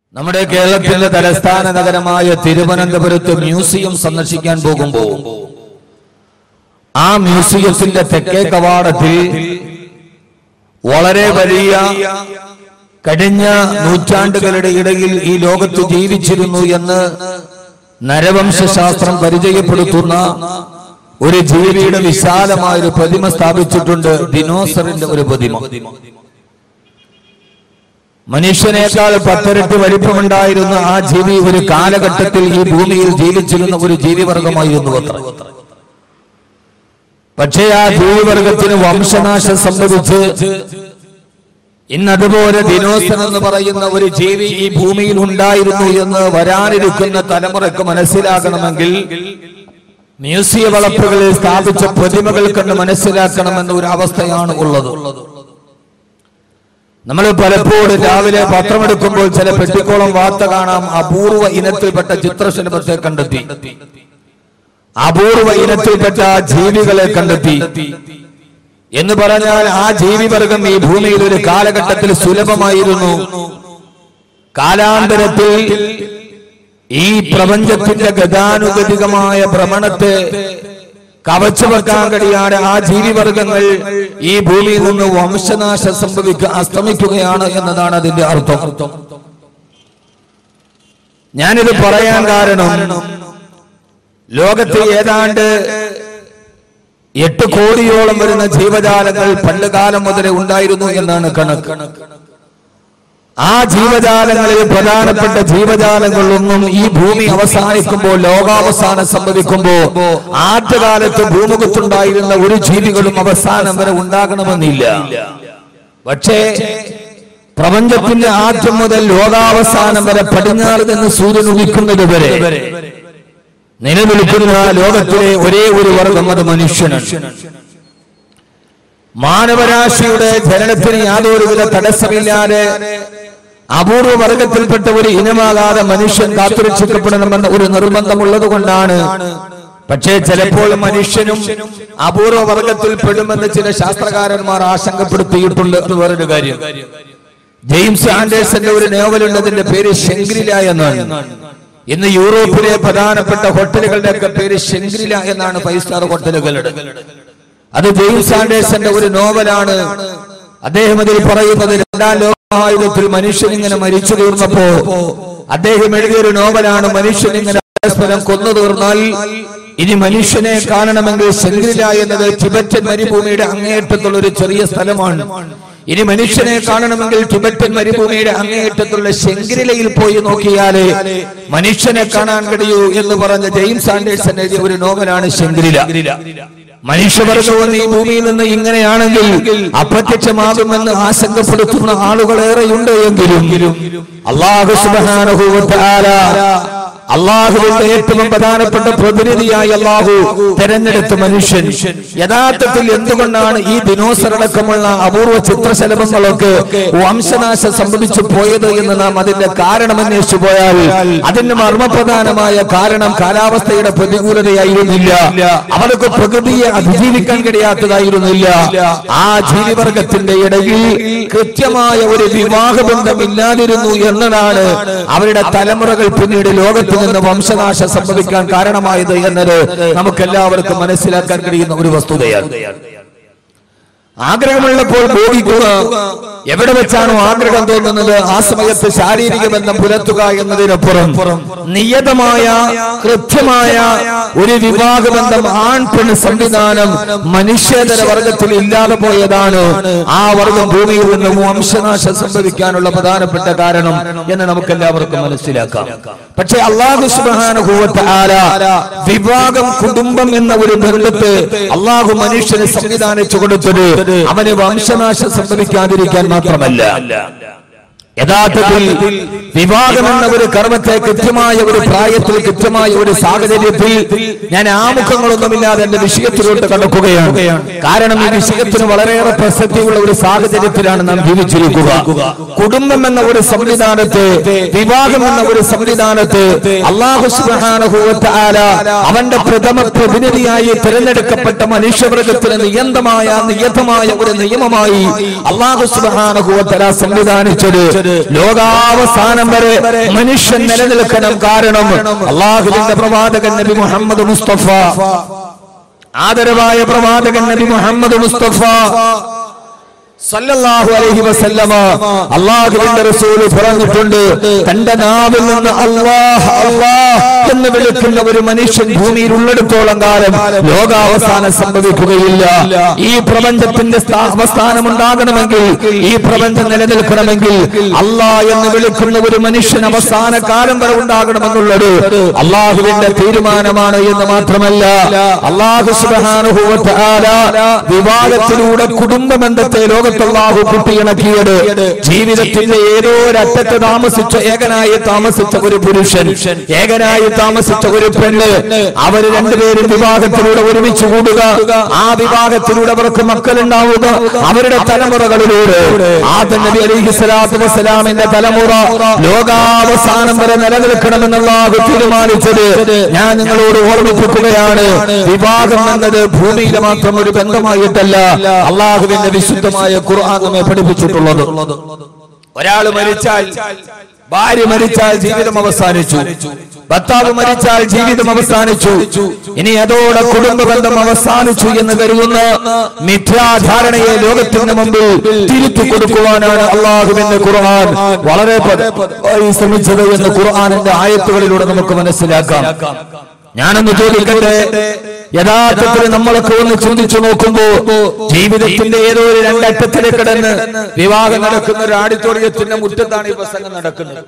നമ്മുടെ കേരളത്തിന്റെ തലസ്ഥാന നഗരമായ തിരുവനന്തപുരത്ത് മ്യൂസിയം സന്ദർശിക്കാൻ പോകുമ്പോൾ ആ മ്യൂസിയത്തിന്റെ തെക്കേ കവാടത്തിൽ വളരെ വലിയ കഴിഞ്ഞ നൂറ്റാണ്ടുകളുടെ ഇടയിൽ ഈ ലോകത്ത് ജീവിച്ചിരുന്നു എന്ന് നരവംശാസ്ത്രം പരിചയപ്പെടുത്തുന്ന ഒരു ജീവിയുടെ വിശാലമായ ഒരു പ്രതിമ സ്ഥാപിച്ചിട്ടുണ്ട് ദിനോസറിന്റെ ഒരു പ്രതിമ മനുഷ്യനേക്കാൾ പത്തിരട്ടി വലിപ്പമുണ്ടായിരുന്ന ആ ജീവി ഒരു കാലഘട്ടത്തിൽ ഈ ഭൂമിയിൽ ജീവിച്ചിരുന്ന ഒരു ജീവിവർഗമായിരുന്നു അത്ര പക്ഷേ ആ ജീവിവർഗത്തിന് വംശനാശം സംഭവിച്ച് ഇന്നതുപോലെ ദിനോസർ എന്ന് പറയുന്ന ഒരു ജീവി ഈ ഭൂമിയിൽ ഉണ്ടായിരുന്നു എന്ന് വരാനിരിക്കുന്ന തലമുറയ്ക്ക് മനസ്സിലാകണമെങ്കിൽ മ്യൂസിയ വളപ്പുകളിൽ സ്ഥാപിച്ച പ്രതിമകൾ കണ്ട് മനസ്സിലാക്കണമെന്ന ഒരു അവസ്ഥയാണ് ഉള്ളത് നമ്മൾ പലപ്പോഴും രാവിലെ പത്രമെടുക്കുമ്പോൾ ചില പെട്ടിക്കോളം വാർത്ത കാണാം അപൂർവ ഇനത്തിൽപ്പെട്ട ചിത്രശലഭത്തെ കണ്ടെത്തി അപൂർവ ഇനത്തിൽപ്പെട്ട ജീവികളെ കണ്ടെത്തി എന്ന് പറഞ്ഞാൽ ആ ജീവിവർഗം ഈ ഭൂമിയിൽ ഒരു കാലഘട്ടത്തിൽ സുലഭമായിരുന്നു കാലാന്തരത്തിൽ ഈ പ്രപഞ്ചത്തിന്റെ ഗതാനുഗതികമായ ഭ്രമണത്തെ കവച്ചു വെക്കാൻ കഴിയാതെ ആ ജീവിവർഗങ്ങൾ ഈ ഭൂമിയിൽ നിന്ന് വംശനാശം സംഭവിക്കുക അസ്തമിക്കുകയാണ് എന്നതാണ് അതിന്റെ അർത്ഥം ഞാനിത് പറയാൻ കാരണം ലോകത്ത് ഏതാണ്ട് എട്ട് കോടിയോളം വരുന്ന ജീവജാലങ്ങൾ പണ്ടുകാലം മുതലേ ഉണ്ടായിരുന്നു എന്നാണ് കണക്ക് ആ ജീവജാലങ്ങളിൽ പ്രധാനപ്പെട്ട ജീവജാലങ്ങളൊന്നും ഈ ഭൂമി അവസാനിക്കുമ്പോൾ ലോകാവസാനം സംഭവിക്കുമ്പോ ആദ്യകാലത്ത് ഭൂമുഖത്തുണ്ടായിരുന്ന ഒരു ജീവികളും അവസാനം വരെ ഉണ്ടാകണമെന്നില്ല പക്ഷേ പ്രപഞ്ചത്തിന്റെ ആദ്യം മുതൽ ലോകാവസാനം വരെ പടിഞ്ഞാറ് നിന്ന് സൂര്യൻ ഉദിക്കുന്നത് വരെ നിലനിൽക്കുന്ന ലോകത്തിലെ ഒരേ ഒരു വർഗം അത് മനുഷ്യനാണ് മാനവരാശിയുടെ ജനനത്തിന് യാതൊരുവിധ തടസ്സമില്ലാതെ അപൂർവ വർഗത്തിൽപ്പെട്ട ഒരു ഇനമാകാതെ മനുഷ്യൻ കാത്തുരക്ഷിക്കപ്പെടണമെന്ന ഒരു നിർബന്ധമുള്ളത് കൊണ്ടാണ് പക്ഷേ ചിലപ്പോൾ മനുഷ്യനും അപൂർവ വർഗത്തിൽ പെടുമെന്ന് ചില ശാസ്ത്രകാരന്മാർ ആശങ്കപ്പെടുത്തിയിട്ടുണ്ട് അത് വേറൊരു കാര്യം ജെയിംസ് ആൻഡേഴ്സന്റെ ഒരു നോവലുണ്ട് അതിന്റെ പേര് ശങ്ക്രില എന്നാണ് ഇന്ന് യൂറോപ്പിലെ പ്രധാനപ്പെട്ട ഹോട്ടലുകളുടെ ഒക്കെ പേര് ശങ്ക്രില എന്നാണ് ഫൈവ് സ്റ്റാർ ഹോട്ടലുകളുടെ അത് ജെയിംസ് ആൻഡേഴ്സന്റെ ഒരു നോവലാണ് അദ്ദേഹം അതിൽ പറയുന്നത് രണ്ടാം ലോകമഹായുധത്തിൽ മനുഷ്യൻ ഇങ്ങനെ മരിച്ചു തീർന്നപ്പോ അദ്ദേഹം എഴുതിയ ഒരു നോവലാണ് മനുഷ്യൻ ഇങ്ങനെ പരസ്പരം കൊന്നു തീർന്നാൽ ഇനി മനുഷ്യനെ കാണണമെങ്കിൽ ശങ്ക്രില എന്നത് ടിബറ്റൻ മരുഭൂമിയുടെ അങ്ങേയറ്റത്തുള്ള ഒരു ചെറിയ സ്ഥലമാണ് ഇനി മനുഷ്യനെ കാണണമെങ്കിൽ ടിബറ്റൻ മരുഭൂമിയുടെ അങ്ങേയറ്റത്തുള്ള ശങ്ക്രിലയിൽ പോയി നോക്കിയാലേ മനുഷ്യനെ കാണാൻ കഴിയൂ എന്ന് പറഞ്ഞ ജെയിംസ് ആൻഡേഴ്സൺ എഴുതിയ ഒരു നോവലാണ് ശങ്ക്രില മനുഷ്യവർഗവും ഈ ഭൂമിയിൽ നിന്ന് ഇങ്ങനെയാണെങ്കിൽ അപ്രത്യക്ഷമാകുമെന്ന് ആശങ്കപ്പെടുത്തുന്ന ആളുകളേറെയുണ്ട് എങ്കിലും അള്ളാഹു സുബാനുഭൂത്താല അള്ളാഹുവിന്റെ ഏറ്റവും പ്രധാനപ്പെട്ട പ്രതിനിധിയായി അള്ളാഹു തെരഞ്ഞെടുത്ത മനുഷ്യൻ യഥാർത്ഥത്തിൽ എന്തുകൊണ്ടാണ് ഈ ദിനോസറടക്കമുള്ള അപൂർവ ചിത്രശലഭങ്ങളൊക്കെ വംശനാശം സംഭവിച്ചു പോയത് എന്ന് നാം അതിന്റെ കാരണം അന്വേഷിച്ചു പോയാൽ അതിന് മർമ്മപ്രധാനമായ കാരണം കാലാവസ്ഥയുടെ പ്രതികൂലതയായിരുന്നില്ല അവർക്ക് പ്രകൃതിയെ അതിജീവിക്കാൻ കഴിയാത്തതായിരുന്നില്ല ആ ജീവിവർഗത്തിന്റെ ഇടയിൽ കൃത്യമായ ഒരു വിവാഹബന്ധം ഇല്ലാതിരുന്നു എന്നതാണ് അവരുടെ തലമുറകൾ പിന്നീട് ലോകത്ത് നിന്ന് വംശനാശം സംഭവിക്കാൻ കാരണമായത് എന്നത് നമുക്ക് എല്ലാവർക്കും മനസ്സിലാക്കാൻ കഴിയുന്ന ഒരു വസ്തുതയാണ് ആഗ്രഹമുള്ളപ്പോൾ ഭോഗിക്കുക എവിടെ വെച്ചാണോ ആഗ്രഹം തോന്നുന്നത് ആ സമയത്ത് ശാരീരിക ബന്ധം പുലർത്തുക എന്നതിനപ്പുറം നിയതമായ കൃത്യമായ ഒരു വിവാഹ ബന്ധം ആൺ പെൺ സംവിധാനം മനുഷ്യേതര വർഗത്തിൽ ഇല്ലാതെ പോയതാണ് ആ വർഗം ഭൂമിയിൽ നിന്ന് വംശനാശം സംഭവിക്കാനുള്ള പ്രധാനപ്പെട്ട കാരണം എന്ന് നമുക്ക് എല്ലാവർക്കും മനസ്സിലാക്കാം പക്ഷേ അള്ളാഹു സുബാനുഭൂവത്ത് ആല വിവാഹം കുടുംബം എന്ന ഒരു ബന്ധത്തെ അള്ളാഹു മനുഷ്യന് സംവിധാനിച്ചു കൊടുത്തത് അവന് വംശനാശം സംഭവിക്കാതിരിക്കാൻ മാത്രമല്ല യഥാർത്ഥത്തിൽ വിവാഹം എന്ന ഒരു കർമ്മത്തെ കൃത്യമായ ഒരു പ്രായത്തിൽ കൃത്യമായ ഒരു സാഹചര്യത്തിൽ ഞാൻ ആമുഖങ്ങളൊന്നുമില്ലാതെ എന്റെ വിഷയത്തിലോട്ട് കടക്കുകയാണ് കാരണം ഈ വിഷയത്തിന് വളരെയേറെ പ്രസക്തിയുള്ള ഒരു സാഹചര്യത്തിലാണ് നാം ജീവിച്ചിരിക്കുക കുടുംബം എന്ന ഒരു സംവിധാനത്തെ വിവാഹം എന്ന ഒരു സംവിധാനത്തെ അള്ളാഹു സുബ്ഹാനഹുവതആല അവന്റെ പ്രഥമ പ്രതിനിധിയായി തിരഞ്ഞെടുക്കപ്പെട്ട മനുഷ്യവർഗത്തിന് നിയന്തമായ നിയതമായ ഒരു നിയമമായി അള്ളാഹു സുബ്ഹാനഹുവതആല സംവിധാനിച്ചത് ലോകാവസാനം വരെ മനുഷ്യൻ നിലനിൽക്കണം കാരണം അള്ളാഹുവിന്റെ പ്രവാചകൻ നബി മുഹമ്മദ് മുസ്തഫ ആദരവായ പ്രവാചകൻ നബി മുഹമ്മദ് മുസ്തഫ സല്ലല്ലാഹു അലൈഹി വസല്ലമ അള്ളാഹുവിന്റെ റസൂൽ പറഞ്ഞിട്ടുണ്ട് തന്റെ നാവിൽ നിന്ന് അല്ലാഹ് അല്ലാഹ് എന്ന് വിളിക്കുന്ന ഒരു മനുഷ്യൻ ഭൂമിയിൽ ഉള്ളിടത്തോളം കാലം ലോകാവസാനം സംഭവിക്കുകയില്ല ഈ പ്രപഞ്ചത്തിന്റെ സ്ഥാ- അവസാനം ഉണ്ടാകണമെങ്കിൽ ഈ പ്രപഞ്ചം നിലനിൽക്കണമെങ്കിൽ അല്ലാ എന്ന് വിളിക്കുന്ന ഒരു മനുഷ്യൻ അവസാന കാലം വരെ ഉണ്ടാകണമെന്നുള്ളത് അള്ളാഹുവിന്റെ തീരുമാനമാണ് എന്ന് മാത്രമല്ല അള്ളാഹു സുബ്ഹാനഹു വ തആല വിവാഹത്തിലൂടെ കുടുംബ ബന്ധത്തെ ലോകത്ത് അള്ളാഹു കുട്ടിയിണക്കിയത് ജീവിതത്തിന്റെ ഏതോ ഒരറ്റത്ത് താമസിച്ച ഏകനായി താമസിച്ച ഒരു പുരുഷൻ ഏകനായി താമസിച്ച ഒരു പെണ്ണ് അവർ രണ്ടുപേരും വിവാഹത്തിലൂടെ ഒരുമിച്ച് കൂടുക ആ വിവാഹത്തിലൂടെ അവർക്ക് മക്കളുണ്ടാവുക അവരുടെ തലമുറകളിലൂടെ ആദം നബി അലൈഹി സ്വലാത്തു വസ്സലാമിന്റെ തലമുറ ലോകാവസാനം വരെ നിലനിൽക്കണമെന്നുള്ളാഹു തീരുമാനിച്ചത് ഞാൻ നിങ്ങളോട് ഓർമ്മിപ്പിക്കുകയാണ് വിവാഹം എന്നത് ഭൂമിയിലെ മാത്രം ഒരു ബന്ധമായിട്ടല്ല അള്ളാഹുവിന്റെ വിശുദ്ധമായ ഖുർആൻ നമ്മെ പഠിപ്പിച്ചിട്ടുള്ളത് ഒരാൾ മരിച്ചാൽ ഭാര്യ മരിച്ചാൽ ജീവിതം അവസാനിച്ചു ഭർത്താവ് മരിച്ചാൽ ജീവിതം അവസാനിച്ചു ഇനി അതോടെ കുടുംബ ബന്ധം അവസാനിച്ചു എന്ന് കരുതുന്ന മിഥ്യാധാരണയെ ലോകത്തിന് മുമ്പിൽ തിരുത്തി കൊടുക്കുവാനാണ് അള്ളാഹുവിന്റെ ഖുർആൻ വളരെ പതിവായി ശ്രമിച്ചത് എന്ന് ഖുർആനിന്റെ ആയത്തുകളിലൂടെ നമുക്ക് മനസ്സിലാക്കാം ഞാനൊന്ന് ചോദിക്കട്ടെ യഥാർത്ഥത്തിൽ നമ്മളൊക്കെ ഒന്ന് ചിന്തിച്ചു നോക്കുമ്പോ ജീവിതത്തിന്റെ ഏതോ ഒരു രണ്ടറ്റത്തിലേക്ക് കിടന്ന് വിവാഹം നടക്കുന്ന ഒരു ആഡിറ്റോറിയത്തിന്റെ മുറ്റത്താണ് ഈ പ്രസംഗം നടക്കുന്നത്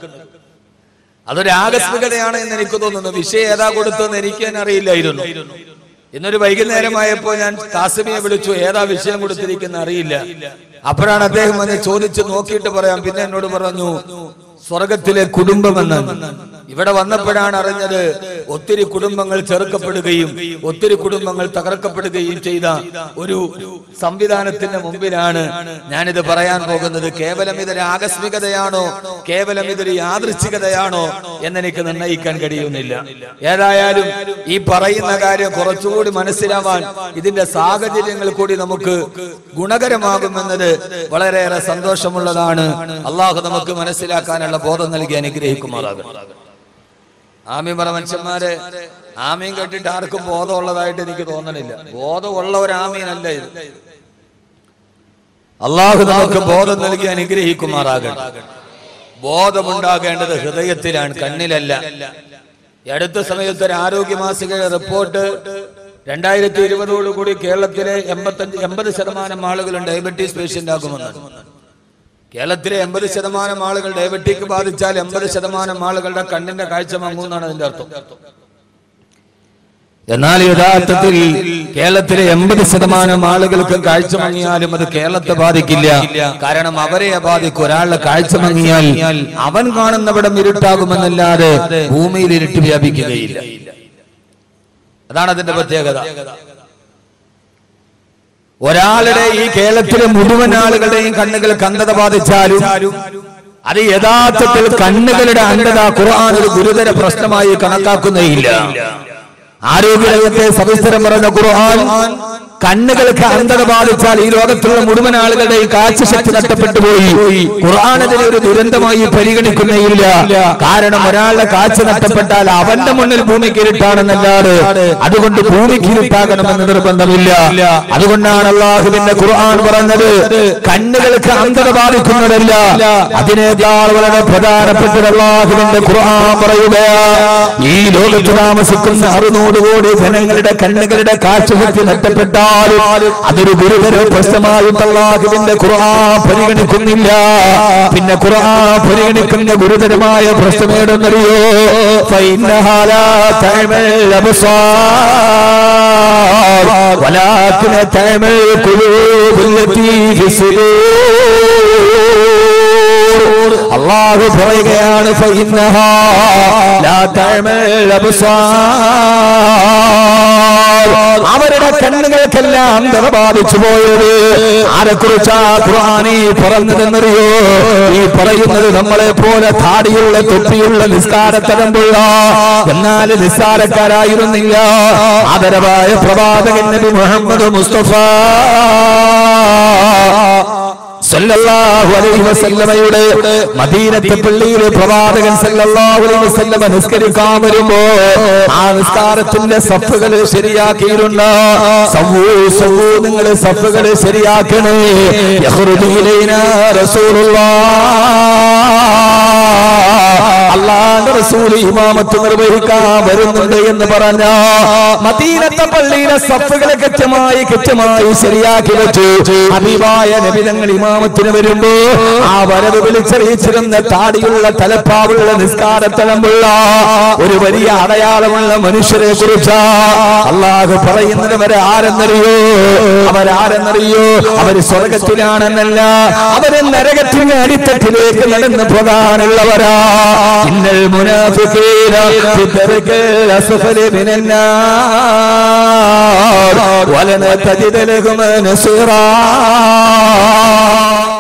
അതൊരു ആകസ്മികതയാണ് എന്ന് എനിക്ക് തോന്നുന്നു വിഷയം ഏതാ കൊടുത്തതെന്ന് എനിക്ക് തന്നെ അറിയില്ലായിരുന്നു ഇന്നൊരു വൈകുന്നേരമായപ്പോ ഞാൻ കാസിമിയെ വിളിച്ചു ഏതാ വിഷയം കൊടുത്തിരിക്കുന്ന അറിയില്ല അപ്പോഴാണ് അദ്ദേഹം വന്ന് ചോദിച്ച് നോക്കിയിട്ട് പറയാം പിന്നെ എന്നോട് പറഞ്ഞു സ്വർഗത്തിലെ കുടുംബമെന്ന് ഇവിടെ വന്നപ്പോഴാണ് അറിഞ്ഞത് ഒത്തിരി കുടുംബങ്ങൾ ചെറുക്കപ്പെടുകയും ഒത്തിരി കുടുംബങ്ങൾ തകർക്കപ്പെടുകയും ചെയ്ത ഒരു സംവിധാനത്തിന്റെ മുമ്പിലാണ് ഞാനിത് പറയാൻ പോകുന്നത് കേവലം ഇതൊരു ആകസ്മികതയാണോ കേവലം ഇതൊരു യാദൃച്ഛികതയാണോ എന്നെനിക്ക് നിർണ്ണയിക്കാൻ കഴിയുന്നില്ല ഏതായാലും ഈ പറയുന്ന കാര്യം കുറച്ചുകൂടി മനസ്സിലാവാൻ ഇതിന്റെ സാഹചര്യങ്ങൾ കൂടി നമുക്ക് ഗുണകരമാകുമെന്നത് വളരെയേറെ സന്തോഷമുള്ളതാണ് അള്ളാഹു നമുക്ക് മനസ്സിലാക്കാനുള്ള ബോധം നൽകി അനുഗ്രഹിക്കുമാറാകും ആമീൻ പറ മനുഷ്യന്മാരെ ആമീൻ കേട്ടിട്ട് ആർക്കും ബോധമുള്ളതായിട്ട് എനിക്ക് തോന്നണില്ല ബോധമുള്ള ഒരു ആമീനല്ല ഇത് അള്ളാഹു നമുക്ക് ബോധം നൽകി അനുഗ്രഹിക്കുമാറാകട്ടെ ബോധമുണ്ടാകേണ്ടത് ഹൃദയത്തിലാണ് കണ്ണിലല്ല ഈ അടുത്ത സമയത്ത് ഒരു ആരോഗ്യ മാസികയുടെ റിപ്പോർട്ട് രണ്ടായിരത്തി ഇരുപതോടുകൂടി കേരളത്തിലെ എൺപത്തഞ്ച് എൺപത് ശതമാനം ആളുകളും ഡയബറ്റീസ് പേഷ്യന്റ് ആകുമെന്നാണ് കേരളത്തിലെ എൺപത് ശതമാനം ആളുകൾ ഡയബറ്റിക് ബാധിച്ചാൽ എൺപത് ശതമാനം ആളുകളുടെ കണ്ണിന്റെ കാഴ്ച മങ്ങുമെന്നാണ് അതിന്റെ അർത്ഥം എന്നാൽ യഥാർത്ഥത്തിൽ കേരളത്തിലെ എൺപത് ശതമാനം ആളുകൾക്ക് കാഴ്ച മങ്ങിയാലും അത് കേരളത്തെ ബാധിക്കില്ല കാരണം അവരെ ബാധിക്കും ഒരാളുടെ കാഴ്ച മങ്ങിയാൽ അവൻ കാണുന്നവിടം ഇരുട്ടാകുമെന്നല്ലാതെ ഭൂമിയിൽ ഇരുട്ട് വ്യാപിക്കുകയില്ല അതാണ് അതിന്റെ പ്രത്യേകത ഒരാളുടെ ഈ കേരളത്തിലെ മുഴുവൻ ആളുകളുടെയും കണ്ണുകൾക്ക് അന്ധത ബാധിച്ചാലും അത് യഥാർത്ഥത്തിൽ കണ്ണുകളുടെ അന്ധത ഖുർആൻ ഒരു ഗുരുതര പ്രശ്നമായി കണക്കാക്കുന്നേയില്ല ആരോഗ്യരംഗത്തെ സവിസ്തരം പറഞ്ഞ ഖുർആൻ കണ്ണുകൾക്ക് അന്ധത ബാധിച്ചാൽ ഈ ലോകത്തുള്ള മുഴുവൻ ആളുകളുടെയും കാഴ്ചശക്തി നഷ്ടപ്പെട്ടു പോയി ഖുർആൻ അതിനെ ഒരു ദുരന്തമായി പരിഗണിക്കുന്നേയില്ല കാരണം ഒരാളുടെ കാഴ്ച നഷ്ടപ്പെട്ടാൽ അവന്റെ മുന്നിൽ ഭൂമിക്ക് ഇരുട്ടാണെന്നല്ലാതെ അതുകൊണ്ട് ഭൂമിക്ക് ഇരുട്ടാകണമെന്ന് നിർബന്ധമില്ല അതുകൊണ്ടാണ് അള്ളാഹുവിന്റെ ഖുർആൻ പറഞ്ഞത് കണ്ണുകൾക്ക് അന്ധത ബാധിക്കുന്നതല്ല അതിനേക്കാൾ വളരെ പ്രധാനപ്പെട്ട അള്ളാഹുവിന്റെ ഖുർആൻ പറയുകയാ ഈ ലോകത്ത് താമസിക്കുന്ന അറുന്നൂറ് കോടി ജനങ്ങളുടെ കണ്ണുകളുടെ കാഴ്ചശക്തി നഷ്ടപ്പെട്ടാലും അതൊരു ഗുരുതര പ്രശ്നമായിട്ട് അള്ളാഹുവിന്റെ ഖുർആൻ പരിഗണിക്കുന്നില്ല പിന്നെ ഖുർആൻ പരിഗണിക്കുന്ന ഗുരുതരമായ പ്രശ്നമേടെന്നറിയോ فإنها لا تعمى الأبصار ولكن تعمى القلوب التي في الصدور അള്ളാഹു പറയുകയാണ് فإنها لا تعمى الأبصار അവരുടെ കണ്ണുകൾക്കെല്ലാം അന്ധത ബാധിച്ചു പോയത് ആരെക്കുറിച്ചാ ഖുർആനി പറഞ്ഞതെന്നറിയോ ഈ പറയുന്നത് നമ്മളെ പോലെ താടിയുള്ള തൊപ്പിയുള്ള നിസ്കാരത്തരമ്പുള്ള എന്നാൽ നിസ്സാരക്കാരായിരുന്നില്ല ആദരവായ പ്രവാചകൻ നബി മുഹമ്മദ് മുസ്തഫ സല്ലല്ലാഹു അലൈഹി വസല്ലമയുടെ മദീനത്തെ പള്ളിയിലെ പ്രവാചകൻ സല്ലല്ലാഹു അലൈഹി വസല്ലമ നിസ്കരിക്കാൻ വരുമ്പോ ആ നിസ്കാരത്തിന്റെ സഫുകൾ ശരിയാക്കിയിട്ടുണ്ട് സവ്വൂ സവ്വൂ നിങ്ങൾ സഫുകൾ ശരിയാക്കണേ യഖ്റുജു ഇലൈനാ റസൂലുള്ളാഹ് അള്ളാന്റെ റസൂൽ ഇമാമത്ത് നിർവഹിക്കാൻ വരുന്നുണ്ട് എന്ന് പറഞ്ഞ മദീനത്തെ പള്ളിയിലെ സഫുകളെ കൃത്യമായി കൃത്യമായി ശരിയാക്കി വെച്ചു അഭിമായ നബിതങ്ങൾ ഇമാമത്തിന് വരുമ്പോ ആ വരവ് വിളിച്ചറിയിച്ചിരുന്ന താടിയുള്ള തലപ്പാവുള്ള നിസ്കാരത്തലമുള്ള ഒരു വലിയ അടയാളമുള്ള മനുഷ്യരെ കുറിച്ച് അള്ളാഹു പറയുന്നത് അവരെ ആരെന്നറിയോ അവരാരെന്നറിയോ അവര് സ്വർഗത്തിലാണെന്നല്ല അവര് നരകത്തിന്റെ അടിത്തട്ടിലേക്ക് നടന്നു പോകാനുള്ളവരാ ഇന്നൽ മുനാഫിഖീന ഫി ദർക്കിൽ അസ്ഫലി മിനന്നാർ വലന തജിദ ലഹും നസീറാ